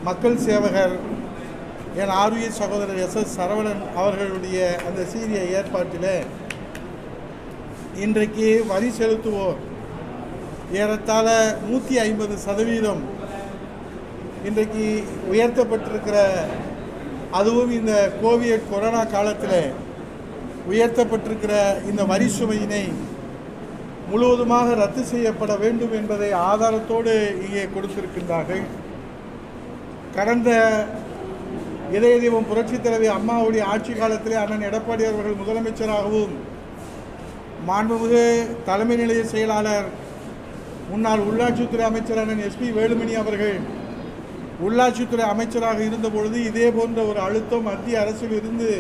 மக்கள் சேவகர் என் ஆர்வி சகோதரர் எஸ் எஸ் சரவணன் அவர்களுடைய அந்த சீரிய ஏற்பாட்டில் இன்றைக்கு வரி செலுத்துவோர் ஏறத்தாழ நூற்றி ஐம்பது சதவீதம் இன்றைக்கு உயர்த்தப்பட்டிருக்கிற அதுவும் இந்த கோவிட் கொரோனா காலத்தில் உயர்த்தப்பட்டிருக்கிற இந்த வரி சுமையினை முழுவதுமாக ரத்து செய்யப்பட வேண்டும் என்பதை ஆதாரத்தோடு இங்கே கொடுத்திருக்கின்றார்கள் கடந்த இதய தெய்வம் புரட்சித் தலைவி அம்மாவுடைய ஆட்சி காலத்திலே அண்ணன் எடப்பாடி அவர்கள் முதலமைச்சராகவும் மாண்புமிகு தலைமை நிலைய செயலாளர் முன்னாள் உள்ளாட்சித்துறை அமைச்சர் அண்ணன் எஸ்பி வேலுமணி அவர்கள் உள்ளாட்சித்துறை அமைச்சராக இருந்தபொழுது இதே போன்ற ஒரு அழுத்தம் மத்திய அரசில் இருந்து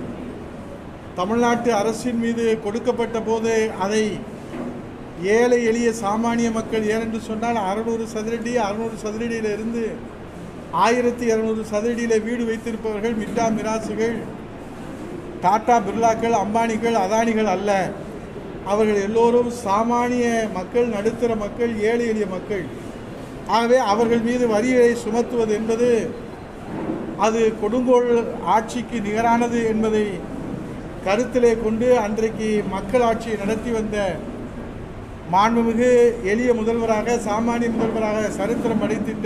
தமிழ்நாட்டு அரசின் மீது கொடுக்கப்பட்ட போது அதை ஏழை எளிய சாமானிய மக்கள் ஏனென்று சொன்னால் அறநூறு சதுரடி அறுநூறு சதுரடியில் இருந்து ஆயிரத்தி இரநூறு சதுரடியில் வீடு வைத்திருப்பவர்கள் மிட்டா மிராசுகள் டாடா பிர்லாக்கள் அம்பானிகள் அதானிகள் அல்ல அவர்கள் எல்லோரும் சாமானிய மக்கள் நடுத்தர மக்கள் ஏழை எளிய மக்கள் ஆகவே அவர்கள் மீது வரியை சுமத்துவது என்பது அது கொடுங்கோல் ஆட்சிக்கு நிகரானது என்பதை கருத்திலே கொண்டு அன்றைக்கு மக்கள் ஆட்சியை நடத்தி வந்த மாண்புமிகு எளிய முதல்வராக சாமானிய முதல்வராக சரித்திரம் படைத்திட்ட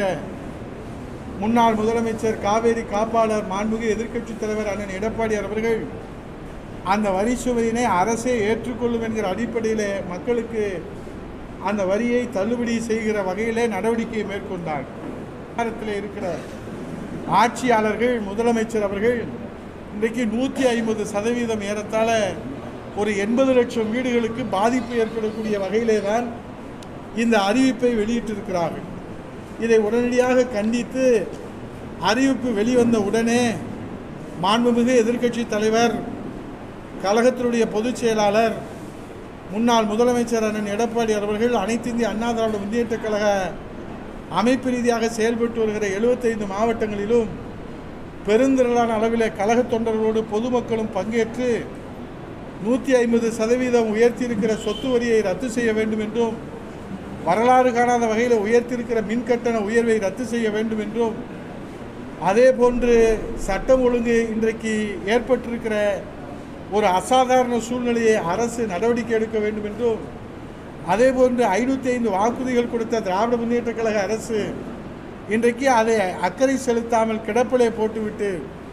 முன்னாள் முதலமைச்சர் காவேரி காப்பாளர் மாண்புமிகு எதிர்க்கட்சித் தலைவர் அண்ணன் எடப்பாடி அவர்கள் அந்த வரி சுமையினை அரசே ஏற்றுக்கொள்ளும் என்கிற அடிப்படையில் மக்களுக்கு அந்த வரியை தள்ளுபடி செய்கிற வகையிலே நடவடிக்கையை மேற்கொண்டார் அதிகாரத்தில் இருக்கிற ஆட்சியாளர்கள் முதலமைச்சர் அவர்கள் இன்றைக்கு நூற்றி ஐம்பது சதவீதம் ஏறத்தாழ ஒரு எண்பது லட்சம் வீடுகளுக்கு பாதிப்பு ஏற்படக்கூடிய வகையிலே தான் இந்த அறிவிப்பை வெளியிட்டிருக்கிறார்கள் இதை உடனடியாக கண்டித்து அறிவிப்பு வெளிவந்த உடனே மாண்புமிகு எதிர்க்கட்சி தலைவர் கழகத்தினுடைய பொதுச் செயலாளர் முன்னாள் முதலமைச்சர் அண்ணன் எடப்பாடி அவர்கள் அனைத்து இந்திய அண்ணா திராவிட முன்னேற்றக் கழக அமைப்பு ரீதியாக செயல்பட்டு வருகிற எழுபத்தைந்து மாவட்டங்களிலும் பெருந்திரளான அளவில் கழக தொண்டர்களோடு பொதுமக்களும் பங்கேற்று நூற்றி ஐம்பது சதவீதம் உயர்த்தியிருக்கிற சொத்து வரியை ரத்து செய்ய வேண்டும் என்றும் வரலாறு காணாத வகையில் உயர்த்தியிருக்கிற மின் கட்டண உயர்வை ரத்து செய்ய வேண்டும் என்றும் அதே போன்று சட்டம் ஒழுங்கு இன்றைக்கு ஏற்பட்டிருக்கிற ஒரு அசாதாரண சூழ்நிலையை அரசு நடவடிக்கை எடுக்க வேண்டும் என்றும் அதே போன்று ஐநூற்றி ஐந்து வாக்குறுதிகள் கொடுத்த திராவிட முன்னேற்ற கழக அரசு இன்றைக்கு அதை அக்கறை செலுத்தாமல் கிடப்பிலே போட்டுவிட்டு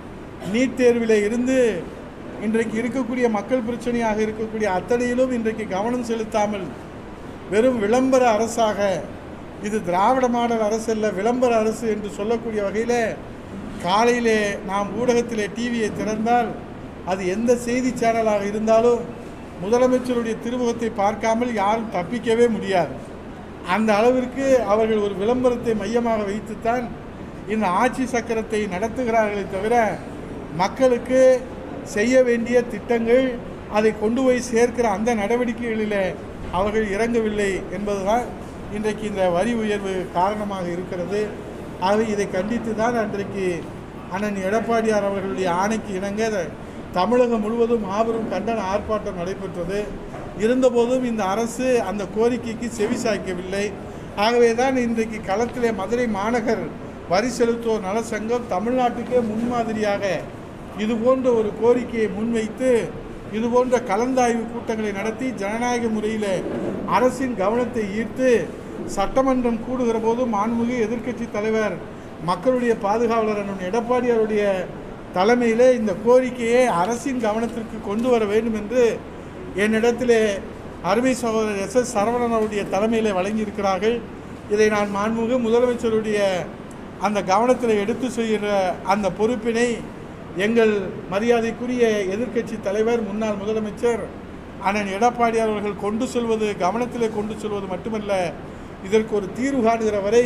நீட் தேர்விலே இருந்து இன்றைக்கு இருக்கக்கூடிய மக்கள் பிரச்சனையாக இருக்கக்கூடிய அத்தனையிலும் இன்றைக்கு கவனம் செலுத்தாமல் வெறும் விளம்பர அரசாக இது திராவிட மாடல் அரசு அல்ல விளம்பர அரசு என்று சொல்லக்கூடிய வகையில் காலையிலே நாம் ஊடகத்திலே டிவியை திறந்தால் அது எந்த செய்தி சேனலாக இருந்தாலும் முதலமைச்சருடைய திருமுகத்தை பார்க்காமல் யாரும் தப்பிக்கவே முடியாது அந்த அளவிற்கு அவர்கள் ஒரு விளம்பரத்தை மையமாக வைத்துத்தான் இந்த ஆட்சி சக்கரத்தை நடத்துகிறார்களே தவிர மக்களுக்கு செய்ய வேண்டிய திட்டங்கள் அதை கொண்டு போய் சேர்க்கிற அந்த நடவடிக்கைகளில் அவர்கள் இறங்கவில்லை என்பதுதான் இன்றைக்கு இந்த வரி உயர்வு காரணமாக இருக்கிறது ஆகவே இதை கண்டித்து தான் அன்றைக்கு அண்ணன் எடப்பாடியார் அவர்களுடைய ஆணைக்கு இணங்க தமிழகம் முழுவதும் மாபெரும் கண்டன ஆர்ப்பாட்டம் நடைபெற்றது இருந்தபோதும் இந்த அரசு அந்த கோரிக்கைக்கு செவி சாய்க்கவில்லை ஆகவே தான் இன்றைக்கு களத்திலே மதுரை மாநகர் வரி செலுத்துவோர் நல சங்கம் தமிழ்நாட்டுக்கே முன்மாதிரியாக இது போன்ற ஒரு கோரிக்கையை முன்வைத்து இது போன்ற கலந்தாய்வு கூட்டங்களை நடத்தி ஜனநாயக முறையில் அரசின் கவனத்தை ஈர்த்து சட்டமன்றம் கூடுகிற போது மாண்புமிகு எதிர்க்கட்சி தலைவர் மக்களுடைய பாதுகாவலர் அண்ணன் எடப்பாடி அவருடைய தலைமையிலே இந்த கோரிக்கையை அரசின் கவனத்திற்கு கொண்டு வர வேண்டும் என்று என்னிடத்திலே அருமை சகோதரர் எஸ் எஸ் சரவணன் அவருடைய தலைமையில் வழங்கியிருக்கிறார்கள் இதை நான் மாண்புமிகு முதலமைச்சருடைய அந்த கவனத்தில் எடுத்து செய்கிற அந்த பொறுப்பினை எங்கள் மரியாதைக்குரிய எதிர்க்கட்சி தலைவர் முன்னாள் முதலமைச்சர் அண்ணன் எடப்பாடியார் அவர்கள் கொண்டு செல்வது கவனத்திலே கொண்டு செல்வது மட்டுமல்ல இதற்கு ஒரு தீர்வு காணுகிற வரை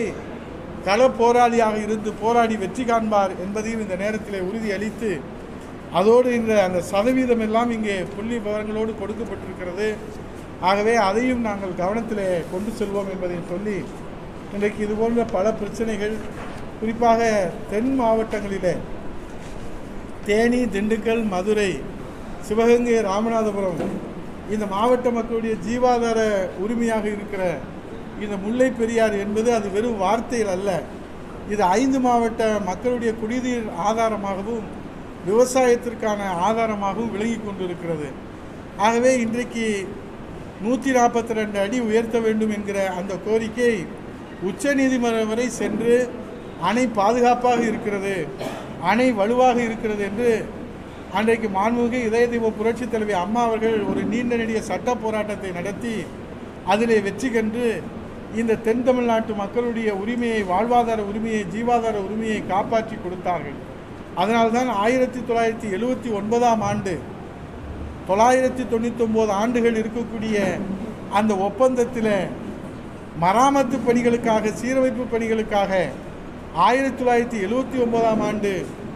கள போராளியாக இருந்து போராடி வெற்றி காண்பார் என்பதையும் இந்த நேரத்தில் உறுதியளித்து அதோடு இந்த அந்த சதவீதம் எல்லாம் இங்கே புள்ளி விவரங்களோடு கொடுக்கப்பட்டிருக்கிறது ஆகவே அதையும் நாங்கள் கவனத்தில் கொண்டு செல்வோம் என்பதை சொல்லி இன்றைக்கு இது போன்ற பல பிரச்சனைகள் குறிப்பாக தென் மாவட்டங்களிலே தேனி திண்டுக்கல் மதுரை சிவகங்கை ராமநாதபுரம் இந்த மாவட்ட மக்களுடைய ஜீவாதார உரிமையாக இருக்கிற இந்த முல்லை பெரியார் என்பது அது வெறும் வார்த்தைகள் அல்ல இது ஐந்து மாவட்ட மக்களுடைய குடிநீர் ஆதாரமாகவும் விவசாயத்திற்கான ஆதாரமாகவும் விளங்கி கொண்டிருக்கிறது ஆகவே இன்றைக்கு நூற்றி நாற்பத்தி ரெண்டு அடி உயர்த்த வேண்டும் என்கிற அந்த கோரிக்கை உச்சநீதிமன்றம் வரை சென்று அணை பாதுகாப்பாக இருக்கிறது அணை வலுவாக இருக்கிறது என்று அன்றைக்கு மாண்புமிகு இதய தெய்வ புரட்சித் தலைவி அம்மா அவர்கள் ஒரு நீண்ட நெடிய சட்ட போராட்டத்தை நடத்தி அதிலே வெற்றி கண்டு இந்த தென் தமிழ்நாட்டு மக்களுடைய உரிமையை வாழ்வாதார உரிமையை ஜீவாதார உரிமையை காப்பாற்றி கொடுத்தார்கள் அதனால்தான் ஆயிரத்தி தொள்ளாயிரத்தி எழுவத்தி ஒன்பதாம் ஆண்டு தொள்ளாயிரத்தி தொண்ணூத்தொம்பது ஆண்டுகள் இருக்கக்கூடிய அந்த ஒப்பந்தத்தில் மராமத்து பணிகளுக்காக சீரமைப்பு பணிகளுக்காக ஆயிரத்தி தொள்ளாயிரத்தி எழுவத்தி ஒன்பதாம் ஆண்டு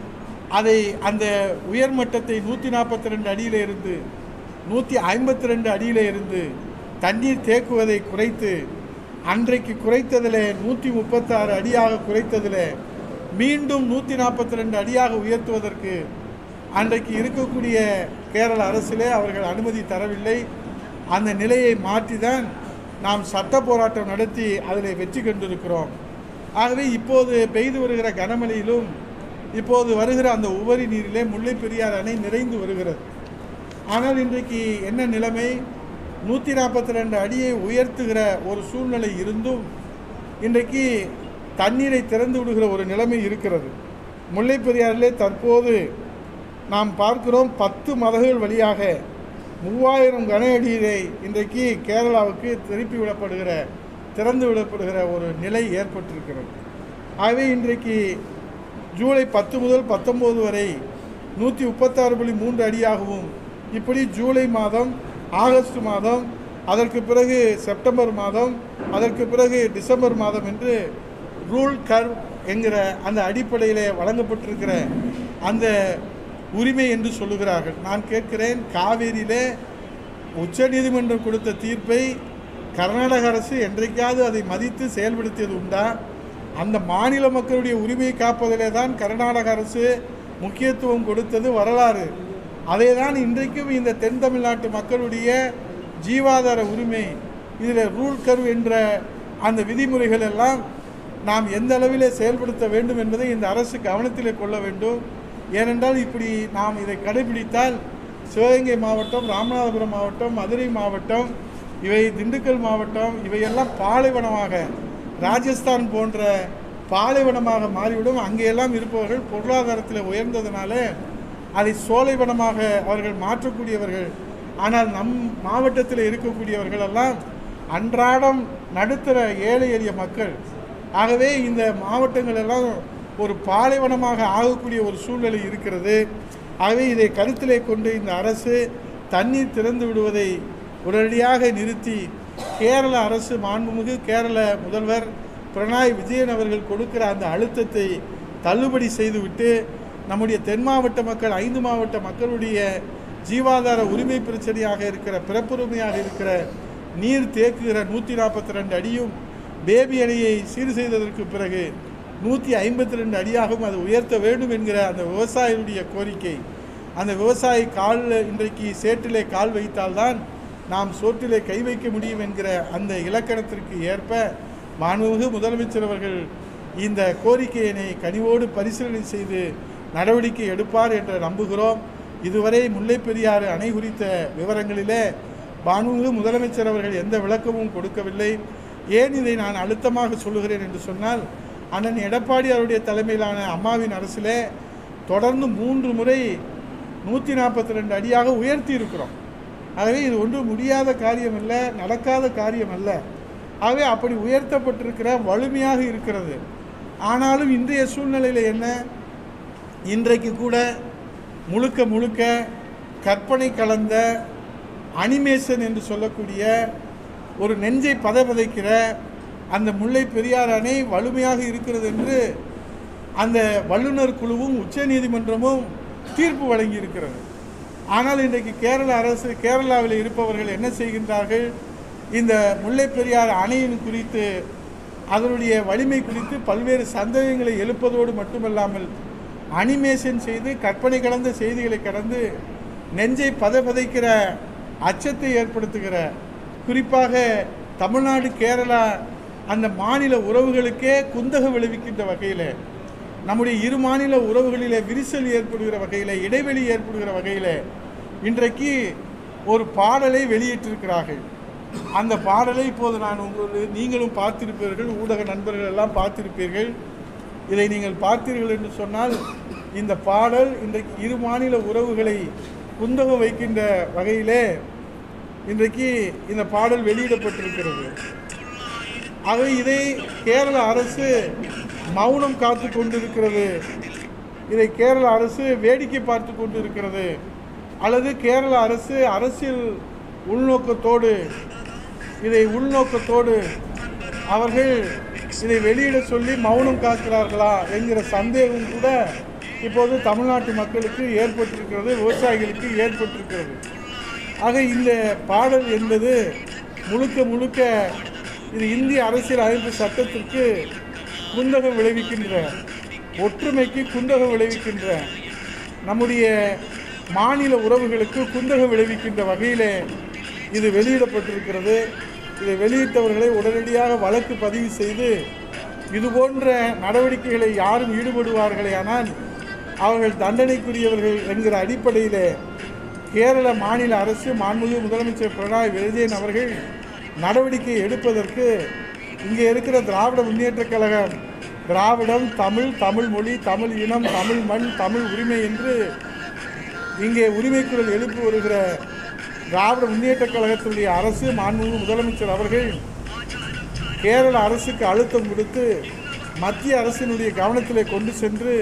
அதை அந்த உயர்மட்டத்தை நூற்றி நாற்பத்தி ரெண்டு அடியில் இருந்து நூற்றி ஐம்பத்தி ரெண்டு அடியில் இருந்து தண்ணீர் தேக்குவதை குறைத்து அன்றைக்கு குறைத்ததில் நூற்றி முப்பத்தாறு அடியாக குறைத்ததில் மீண்டும் நூற்றி நாற்பத்தி ரெண்டு அடியாக உயர்த்துவதற்கு அன்றைக்கு இருக்கக்கூடிய கேரள அரசிலே அவர்கள் அனுமதி தரவில்லை அந்த நிலையை மாற்றி தான் நாம் சட்ட போராட்டம் நடத்தி அதில் வெற்றி கண்டிருக்கிறோம் ஆகவே இப்போது பெய்து வருகிற கனமழையிலும் இப்போது வருகிற அந்த உபரி நீரிலே முல்லை பெரியார் அணை நிறைந்து வருகிறது ஆனால் இன்றைக்கு என்ன நிலைமை நூற்றி நாற்பத்தி ரெண்டு அடியை உயர்த்துகிற ஒரு சூழ்நிலை இருந்தும் இன்றைக்கு தண்ணீரை திறந்து விடுகிற ஒரு நிலைமை இருக்கிறது முல்லை பெரியாறிலே தற்போது நாம் பார்க்கிறோம் பத்து மதகுகள் வழியாக மூவாயிரம் கன அடியை இன்றைக்கு கேரளாவுக்கு திருப்பி விடப்படுகிற திறந்து விடப்படுகிற ஒரு நிலை ஏற்பட்டிருக்கிறது ஆகவே இன்றைக்கு ஜூலை பத்து முதல் பத்தொம்போது வரை நூற்றி முப்பத்தாறு புள்ளி மூன்று அடியாகவும் இப்படி ஜூலை மாதம் ஆகஸ்ட் மாதம் அதற்கு பிறகு செப்டம்பர் மாதம் அதற்கு பிறகு டிசம்பர் மாதம் என்று ரூல் கர்வ் என்கிற அந்த அடிப்படையில் வழங்கப்பட்டிருக்கிற அந்த உரிமை என்று சொல்லுகிறார்கள் நான் கேட்கிறேன் காவேரியிலே உச்சநீதிமன்றம் கொடுத்த தீர்ப்பை கர்நாடக அரசு என்றைக்காவது அதை மதித்து செயல்படுத்தியது உண்டா அந்த மாநில மக்களுடைய உரிமையை காப்பதிலே தான் கர்நாடக அரசு முக்கியத்துவம் கொடுத்தது வரலாறு அதே தான் இன்றைக்கும் இந்த தென் தமிழ்நாட்டு மக்களுடைய ஜீவாதார உரிமை இதில் ரூல் கர்வ் என்ற அந்த விதிமுறைகள் எல்லாம் நாம் எந்த அளவிலே செயல்படுத்த வேண்டும் என்பதை இந்த அரசு கவனத்திலே கொள்ள வேண்டும் ஏனென்றால் இப்படி நாம் இதை கடைபிடித்தால் சிவகங்கை மாவட்டம் ராமநாதபுரம் மாவட்டம் மதுரை மாவட்டம் இவை திண்டுக்கல் மாவட்டம் இவையெல்லாம் பாலைவனமாக ராஜஸ்தான் போன்ற பாலைவனமாக மாறிவிடும் அங்கேயெல்லாம் இருப்பவர்கள் பொருளாதாரத்தில் உயர்ந்ததுனால அதை சோலைவனமாக அவர்கள் மாற்றக்கூடியவர்கள் ஆனால் நம் மாவட்டத்தில் இருக்கக்கூடியவர்கள் எல்லாம் அன்றாடம் நடுத்தர ஏழை எளிய மக்கள் ஆகவே இந்த மாவட்டங்கள் எல்லாம் ஒரு பாலைவனமாக ஆகக்கூடிய ஒரு சூழ்நிலை இருக்கிறது ஆகவே இதை கருத்திலே கொண்டு இந்த அரசு தண்ணீர் திறந்து விடுவதை உடனடியாக நிறுத்தி கேரள அரசு மாண்புமிகு கேரள முதல்வர் பினராயி விஜயன் அவர்கள் கொடுக்கிற அந்த அழுத்தத்தை தள்ளுபடி செய்துவிட்டு நம்முடைய தென் மாவட்ட மக்கள் ஐந்து மாவட்ட மக்களுடைய ஜீவாதார உரிமை பிரச்சனையாக இருக்கிற பிறப்புரிமையாக இருக்கிற நீர் தேக்குகிற நூற்றி நாற்பத்தி ரெண்டு அடியும் பேபி அணையை சீர் செய்ததற்கு பிறகு நூற்றி ஐம்பத்தி ரெண்டு அடியாகவும் அதை உயர்த்த வேண்டும் என்கிற அந்த விவசாயிகளுடைய கோரிக்கை அந்த விவசாயி காலில் இன்றைக்கு சேற்றிலே கால் வைத்தால்தான் நாம் சோற்றிலே கை வைக்க முடியும் என்கிற அந்த இலக்கணத்திற்கு ஏற்ப மாண்புமிகு முதலமைச்சர் அவர்கள் இந்த கோரிக்கையினை கனிவோடு பரிசீலனை செய்து நடவடிக்கை எடுப்பார் என்று நம்புகிறோம் இதுவரை முல்லைப் பெரியாறு அணை குறித்த விவரங்களிலே மாண்புமிகு முதலமைச்சர் அவர்கள் எந்த விளக்கமும் கொடுக்கவில்லை ஏன் இதை நான் அழுத்தமாக சொல்லுகிறேன் என்று சொன்னால் அண்ணன் எடப்பாடி அவருடைய தலைமையிலான அம்மாவின் அரசிலே தொடர்ந்து மூன்று முறை நூற்றி நாற்பத்தி ரெண்டு அடியாக உயர்த்தி இருக்கிறோம் ஆகவே இது ஒன்றும் முடியாத காரியம் அல்ல நடக்காத காரியம் அல்ல ஆகவே அப்படி உயர்த்தப்பட்டிருக்கிற வலிமையாக இருக்கிறது ஆனாலும் இன்றைய சூழ்நிலையில் என்ன இன்றைக்கு கூட முழுக்க முழுக்க கற்பனை கலந்த அனிமேஷன் என்று சொல்லக்கூடிய ஒரு நெஞ்சை பதபதைக்கிற அந்த முல்லை பெரியார் அணை வலிமையாக இருக்கிறது என்று அந்த வல்லுநர் குழுவும் உச்சநீதிமன்றமும் தீர்ப்பு வழங்கியிருக்கிறது ஆனால் இன்றைக்கு கேரள அரசு கேரளாவில் இருப்பவர்கள் என்ன செய்கின்றார்கள் இந்த முல்லை பெரியார் அணையின் குறித்து அதனுடைய வலிமை குறித்து பல்வேறு சந்தேகங்களை எழுப்பதோடு மட்டுமல்லாமல் அனிமேஷன் செய்து கற்பனை கலந்த செய்திகளை கடந்து நெஞ்சை பதபதைக்கிற அச்சத்தை ஏற்படுத்துகிற குறிப்பாக தமிழ்நாடு கேரளா அந்த மாநில உறவுகளுக்கே குந்தகம் விளைவிக்கின்ற வகையில் நம்முடைய இரு மாநில உறவுகளிலே விரிசல் ஏற்படுகிற வகையில் இடைவெளி ஏற்படுகிற வகையில் இன்றைக்கு ஒரு பாடலை வெளியிட்டிருக்கிறார்கள் அந்த பாடலை இப்போது நான் உங்களுக்கு நீங்களும் பார்த்திருப்பீர்கள் ஊடக நண்பர்கள் எல்லாம் பார்த்திருப்பீர்கள் இதை நீங்கள் பார்த்தீர்கள் என்று சொன்னால் இந்த பாடல் இன்றைக்கு இரு மாநில உறவுகளை குந்தகம் வைக்கின்ற வகையிலே இன்றைக்கு இந்த பாடல் வெளியிடப்பட்டிருக்கிறது ஆக இதை கேரள அரசு மௌனம் காத்து கொண்டிருக்கிறது இதை கேரள அரசு வேடிக்கை பார்த்து கொண்டிருக்கிறது அல்லது கேரள அரசு அரசியல் உள்நோக்கத்தோடு இதை உள்நோக்கத்தோடு அவர்கள் இதை வெளியிட சொல்லி மௌனம் காக்கிறார்களா என்கிற சந்தேகம் கூட இப்போது தமிழ்நாட்டு மக்களுக்கு ஏற்பட்டிருக்கிறது விவசாயிகளுக்கு ஏற்பட்டிருக்கிறது ஆக இந்த பாடல் என்பது முழுக்க முழுக்க இது இந்திய அரசியல் அமைப்பு சட்டத்திற்கு குந்தகம் விளைவிக்கின்ற ஒற்றுமைக்கு குந்தகம் விளைவிக்கின்ற நம்முடைய மாநில உறவுகளுக்கு குந்தகம் விளைவிக்கின்ற வகையிலே இது வெளியிடப்பட்டிருக்கிறது இதை வெளியிட்டவர்களை உடனடியாக வழக்கு பதிவு செய்து இது போன்ற நடவடிக்கைகளை யாரும் ஈடுபடுவார்களே ஆனால் அவர்கள் தண்டனைக்குரியவர்கள் என்கிற அடிப்படையிலே கேரள மாநில அரசு மாண்புமிகு முதலமைச்சர் பினராயி விஜயன் அவர்கள் நடவடிக்கை எடுப்பதற்கு இங்கே இருக்கிற திராவிட முன்னேற்றக் கழகம் திராவிடம் தமிழ் தமிழ் மொழி தமிழ் இனம் தமிழ் மண் தமிழ் உரிமை என்று இங்கே உரிமை குரல் எழுப்பி வருகிற திராவிட முன்னேற்றக் கழகத்தினுடைய அரசு மாண்புமிகு முதலமைச்சர் அவர்கள் கேரள அரசுக்கு அழுத்தம் கொடுத்து மத்திய அரசினுடைய கவனத்திலே கொண்டு சென்று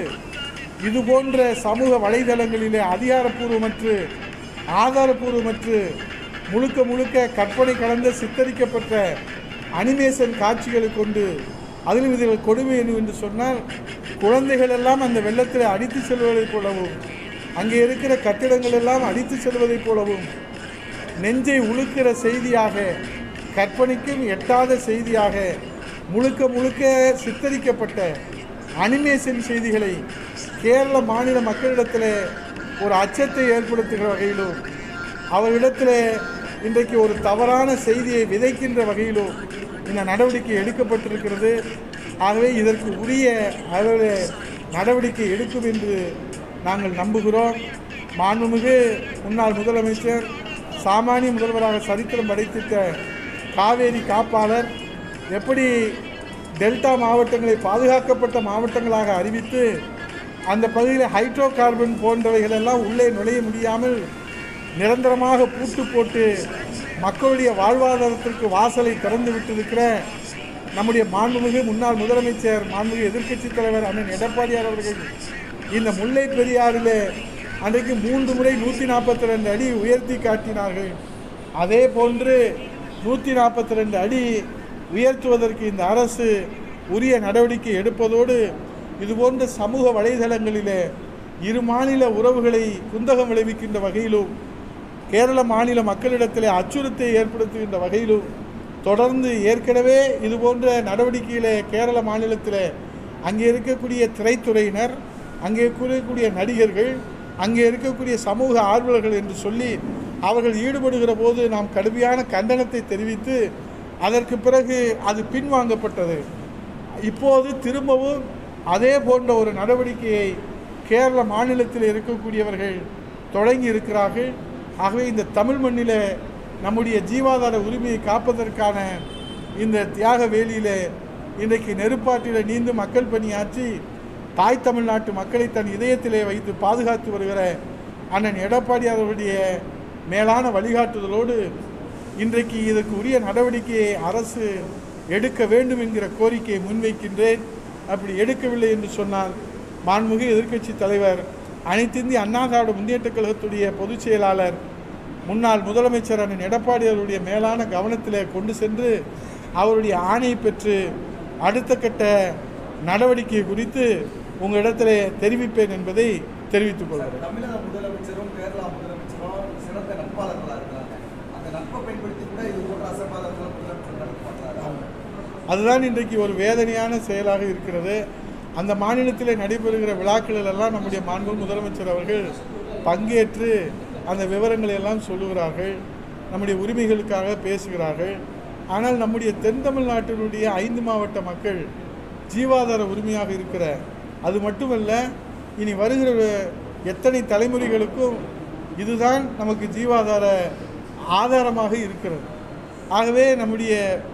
இது போன்ற சமூக வலைதளங்களிலே அதிகாரப்பூர்வமற்று ஆதாரப்பூர்வமற்று முழுக்க முழுக்க கற்பனை கலந்த சித்தரிக்கப்பட்ட அனிமேஷன் காட்சிகளை கொண்டு அதிலும் இதில் கொடுமை என்ன என்று சொன்னால் குழந்தைகள் எல்லாம் அந்த வெள்ளத்தில் அடித்து செல்வதைப் போலவும் அங்கே இருக்கிற கட்டிடங்கள் எல்லாம் அடித்து செல்வதைப் போலவும் நெஞ்சை உழுக்கிற செய்தியாக கற்பனைக்கும் எட்டாத செய்தியாக முழுக்க முழுக்க சித்தரிக்கப்பட்ட அனிமேஷன் செய்திகளை கேரள மாநில மக்களிடத்தில் ஒரு அச்சத்தை ஏற்படுத்துகிற வகையிலும் அவர்களிடத்தில் இன்றைக்கு ஒரு தவறான செய்தியை விதைக்கின்ற வகையிலும் இந்த நடவடிக்கை எடுக்கப்பட்டிருக்கிறது ஆகவே இதற்கு உரிய அளவில் நடவடிக்கை எடுக்கும் என்று நாங்கள் நம்புகிறோம் மாண்புமிகு முன்னாள் முதலமைச்சர் சாமானிய முதல்வராக சரித்திரம் படைத்திட்ட காவேரி காப்பாளர் எப்படி டெல்டா மாவட்டங்களை பாதுகாக்கப்பட்ட மாவட்டங்களாக அறிவித்து அந்த பகுதியில் ஹைட்ரோ கார்பன் போன்றவைகள் எல்லாம் உள்ளே நுழைய முடியாமல் நிரந்தரமாக பூட்டு போட்டு மக்களுடைய வாழ்வாதாரத்திற்கு வாசலை திறந்து விட்டிருக்கிற நம்முடைய மாண்புமிகு முன்னாள் முதலமைச்சர் மாண்புமிகு எதிர்க்கட்சித் தலைவர் அண்ணன் எடப்பாடியார் அவர்கள் இந்த முல்லை பெரியாறிலே அன்றைக்கு மூன்று முறை நூற்றி நாற்பத்தி ரெண்டு அடி உயர்த்தி காட்டினார்கள் அதே போன்று நூற்றி நாற்பத்தி ரெண்டு அடி உயர்த்துவதற்கு இந்த அரசு உரிய நடவடிக்கை எடுப்பதோடு இதுபோன்ற சமூக வலைதளங்களிலே இரு மாநில உறவுகளை குந்தகம் விளைவிக்கின்ற வகையிலும் கேரள மாநில மக்களிடத்திலே அச்சுறுத்தை ஏற்படுத்துகின்ற வகையிலும் தொடர்ந்து ஏற்கனவே இதுபோன்ற நடவடிக்கையிலே கேரள மாநிலத்தில் அங்கே இருக்கக்கூடிய திரைத்துறையினர் அங்கே இருக்கக்கூடிய நடிகர்கள் அங்கே இருக்கக்கூடிய சமூக ஆர்வலர்கள் என்று சொல்லி அவர்கள் ஈடுபடுகிற போது நாம் கடுமையான கண்டனத்தை தெரிவித்து அதற்கு பிறகு அது பின்வாங்கப்பட்டது இப்போது திரும்பவும் அதே போன்ற ஒரு நடவடிக்கையை கேரள மாநிலத்தில் இருக்கக்கூடியவர்கள் தொடங்கி இருக்கிறார்கள் ஆகவே இந்த தமிழ் மண்ணில் நம்முடைய ஜீவாதார உரிமையை காப்பதற்கான இந்த தியாக வேலியிலே இன்றைக்கு நெருப்பாட்டில் நீந்து மக்கள் பணியாற்றி தாய் தமிழ்நாட்டு மக்களை தன் இதயத்திலே வைத்து பாதுகாத்து வருகிற அண்ணன் எடப்பாடி அவர்களுடைய மேலான வழிகாட்டுதலோடு இன்றைக்கு இதற்கு உரிய நடவடிக்கையை அரசு எடுக்க வேண்டும் என்கிற கோரிக்கையை முன்வைக்கின்றேன் அப்படி எடுக்கவில்லை என்று சொன்னால் மாண்புமிகு எதிர்க்கட்சி தலைவர் அனைத்து இந்திய அண்ணா திராவிட முன்னேற்றக் கழகத்துடைய பொதுச் செயலாளர் முன்னாள் முதலமைச்சர் அண்ணன் எடப்பாடி அவருடைய மேலான கவனத்தில் கொண்டு சென்று அவருடைய ஆணை பெற்று அடுத்த கட்ட நடவடிக்கை குறித்து உங்களிடத்தில் தெரிவிப்பேன் என்பதை தெரிவித்துக் கொள்கிறேன் தமிழக முதலமைச்சரும் கேரளா முதலமைச்சரும் சிறந்த நட்பாளர்களா இருக்கிறாங்க அந்த நட்பை பயன்படுத்தி கூட இது போன்ற அசம்பாதங்களை முதலமைச்சர் நடத்த மாட்டாரு அதுதான் இன்றைக்கு ஒரு வேதனையான செயலாக இருக்கிறது அந்த மாநிலத்தில் நடைபெறுகிற விழாக்களில் எல்லாம் நம்முடைய மாண்பு முதலமைச்சர் அவர்கள் பங்கேற்று அந்த விவரங்களை எல்லாம் சொல்லுகிறார்கள் நம்முடைய உரிமைகளுக்காக பேசுகிறார்கள் ஆனால் நம்முடைய தென் தமிழ்நாட்டினுடைய ஐந்து மாவட்ட மக்கள் ஜீவாதார உரிமையாக இருக்கிற அது மட்டுமல்ல இனி வருகிற எத்தனை தலைமுறைகளுக்கும் இதுதான் நமக்கு ஜீவாதார ஆதாரமாக இருக்கிறது ஆகவே நம்முடைய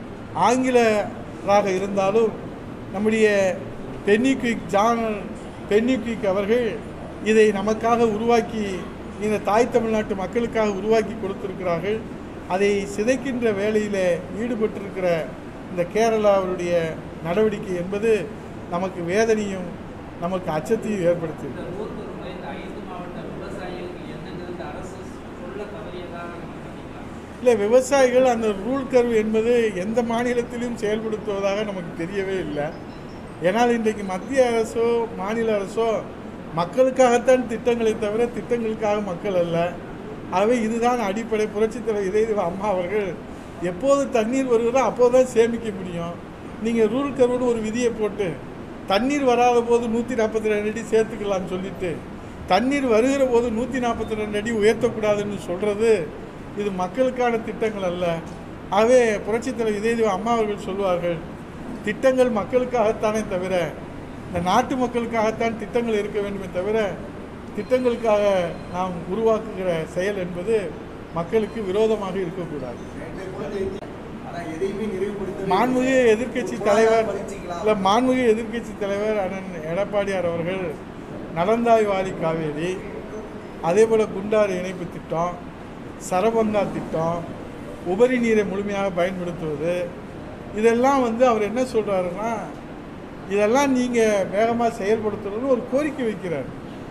ஆங்கிலராக இருந்தாலும் நம்முடைய பென்னிக்விக் ஜான் பென்னிக்விக் அவர்கள் இதை நமக்காக உருவாக்கி இந்த தாய் தமிழ்நாட்டு மக்களுக்காக உருவாக்கி கொடுத்திருக்கிறார்கள் அதை சிதைக்கின்ற வேலையில் ஈடுபட்டிருக்கிற இந்த கேரளாவுடைய நடவடிக்கை என்பது நமக்கு வேதனையும் நமக்கு அச்சத்தையும் ஏற்படுத்துது இந்த நூறு ரூபாய் இந்த ஐந்து மாவட்ட விவசாயிகளுக்கு என்னங்கிறது இந்த அரசு சொல்ல தவறியதாக நம்ம நினைக்கலாம் இல்லை விவசாயிகள் அந்த ரூல் கர்வ் என்பது எந்த மாநிலத்திலும் செயல்படுத்துவதாக நமக்கு தெரியவே இல்லை ஏன்னால் இன்றைக்கு மத்திய அரசோ மாநில அரசோ மக்களுக்காகத்தான் திட்டங்களை தவிர திட்டங்களுக்காக மக்கள் அல்ல ஆகவே இதுதான் அடிப்படை புரட்சித் தலைவர் இதய அம்மா அவர்கள் எப்போது தண்ணீர் வருகிறதோ அப்போது தான் சேமிக்க முடியும் நீங்கள் ரூல் கர்வ்னு ஒரு விதியை போட்டு தண்ணீர் வராத போது நூற்றி நாற்பத்தி ரெண்டு அடி சேர்த்துக்கலாம்னு சொல்லிட்டு தண்ணீர் வருகிற போது நூற்றி நாற்பத்தி ரெண்டு அடி உயர்த்தக்கூடாதுன்னு சொல்கிறது இது மக்களுக்கான திட்டங்கள் அல்ல ஆகவே புரட்சித் தலைவர் இதய அம்மா அவர்கள் சொல்வார்கள் திட்டங்கள் மக்களுக்காகத்தானே தவிர இந்த நாட்டு மக்களுக்காகத்தான் திட்டங்கள் இருக்க வேண்டுமே தவிர திட்டங்களுக்காக நாம் உருவாக்குகிற செயல் என்பது மக்களுக்கு விரோதமாக இருக்கக்கூடாது நேற்றைய பொழுது ஆனா எதையுமே நிறைவுபடுத்த மாண்புமிகு எதிர்க்கட்சி தலைவர் இல்லை மாண்புமிகு எதிர்க்கட்சி தலைவர் அண்ணன் எடப்பாடியார் அவர்கள் நலந்தாய் வாரி காவேரி அதே போல் குண்டாறு இணைப்பு திட்டம் சரபங்கா திட்டம் உபரி நீரை முழுமையாக பயன்படுத்துவது இதெல்லாம் வந்து அவர் என்ன சொல்கிறாருன்னா இதெல்லாம் நீங்கள் வேகமாக செயல்படுத்தணும்னு ஒரு கோரிக்கை வைக்கிறார்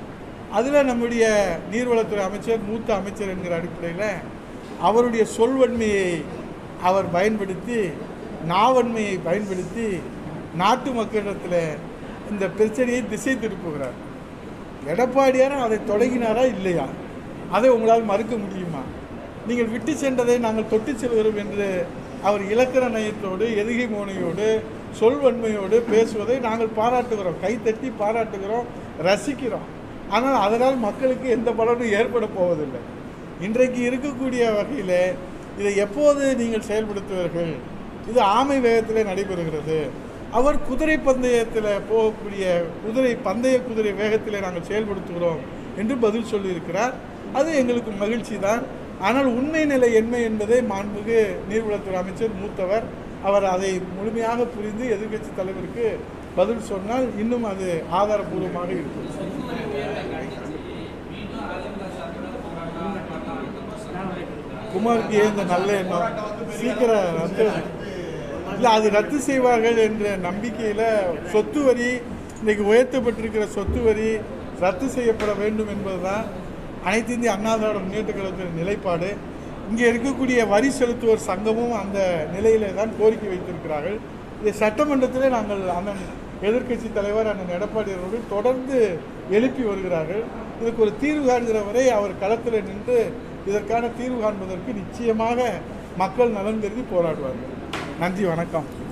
அதில் நம்முடைய நீர்வளத்துறை அமைச்சர் மூத்த அமைச்சர் என்கிற அடிப்படையில் அவருடைய சொல்வன்மையை அவர் பயன்படுத்தி நாவன்மையை பயன்படுத்தி நாட்டு மக்களிடத்தில் இந்த பிரச்சனையை திசை திருப்புகிறார் எடப்பாடியார் அதை தொடங்கினாரா இல்லையா அதை உங்களால் மறுக்க முடியுமா நீங்கள் விட்டு சென்றதை நாங்கள் தொட்டு செல்கிறோம் என்று அவர் இலக்கண நயத்தோடு எதுகை மோனையோடு சொல்வன்மையோடு பேசுவதை நாங்கள் பாராட்டுகிறோம் கைத்தட்டி பாராட்டுகிறோம் ரசிக்கிறோம் ஆனால் அதனால் மக்களுக்கு எந்த பலனும் ஏற்பட போவதில்லை இன்றைக்கு இருக்கக்கூடிய வகையில் இதை எப்போது நீங்கள் செயல்படுத்துவீர்கள் இது ஆமை வேகத்தில் நடைபெறுகிறது அவர் குதிரை பந்தயத்தில் போகக்கூடிய குதிரை பந்தய குதிரை வேகத்தில் நாங்கள் செயல்படுத்துகிறோம் என்று பதில் சொல்லியிருக்கிறார் அது எங்களுக்கு மகிழ்ச்சி தான் ஆனால் உண்மை நிலை என்ன என்பதை மாண்புமிகு நீர்வளத்துறை அமைச்சர் மூத்தவர் அவர் அதை முழுமையாக புரிந்து எதிர்க்கட்சி தலைவருக்கு பதில் சொன்னால் இன்னும் அது ஆதாரபூர்வமாக இருக்கும் சொத்து வரி உயர்வை கண்டிச்சு மீண்டும் அதிமுக சார்பில் போராட்டம் பண்ணலாம் இந்த மாதம் நடைபெறுகிறது குமாருக்கு ஏன் இந்த நல்ல எண்ணம் சீக்கிரம் ரத்து இல்லை அது ரத்து செய்வார்கள் என்ற நம்பிக்கையில் சொத்து வரி இன்னைக்கு உயர்த்தப்பட்டிருக்கிற சொத்து வரி ரத்து செய்யப்பட வேண்டும் என்பதுதான் அனைத்து இந்திய அண்ணா திராவிட முன்னேற்ற கழகத்தின் நிலைப்பாடு இங்கே இருக்கக்கூடிய வரி செலுத்துவோர் சங்கமும் அந்த நிலையிலே தான் கோரிக்கை வைத்திருக்கிறார்கள் இதை சட்டமன்றத்திலே நாங்கள் அண்ணன் எதிர்க்கட்சி தலைவர் அண்ணன் எடப்பாடி அவர்கள் தொடர்ந்து எழுப்பி வருகிறார்கள் இதுக்கு ஒரு தீர்வு காண்கிற வரை அவர் களத்தில் நின்று இதற்கான தீர்வு காண்பதற்கு நிச்சயமாக மக்கள் நலன் கருதி போராடுவார்கள் நன்றி வணக்கம்